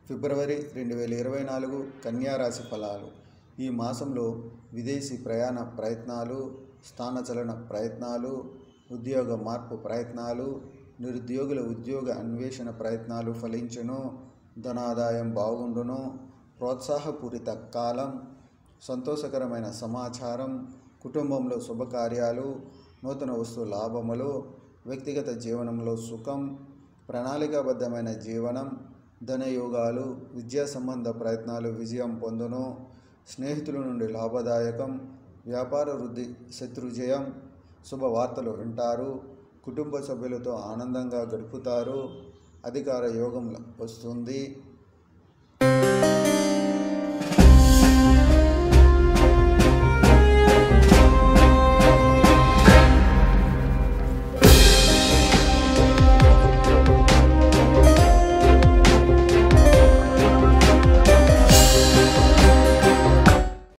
ఫిబ్రవరి రెండు వేల ఇరవై నాలుగు కన్యారాశి ఫలాలు ఈ మాసంలో విదేశీ ప్రయాణ ప్రయత్నాలు స్థానచలన ప్రయత్నాలు ఉద్యోగ మార్పు ప్రయత్నాలు నిరుద్యోగుల ఉద్యోగ అన్వేషణ ప్రయత్నాలు ఫలించును ధనాదాయం బాగుండును ప్రోత్సాహపూరిత కాలం సంతోషకరమైన సమాచారం కుటుంబంలో శుభకార్యాలు నూతన వస్తు లాభములు వ్యక్తిగత జీవనంలో సుఖం ప్రణాళికాబద్ధమైన జీవనం ధనయోగాలు విద్యా సంబంధ ప్రయత్నాలు విజయం పొందును స్నేహితుల నుండి లాభదాయకం వ్యాపార వృద్ధి శత్రుజయం శుభవార్తలు వింటారు కుటుంబ సభ్యులతో ఆనందంగా గడుపుతారు అధికార యోగం వస్తుంది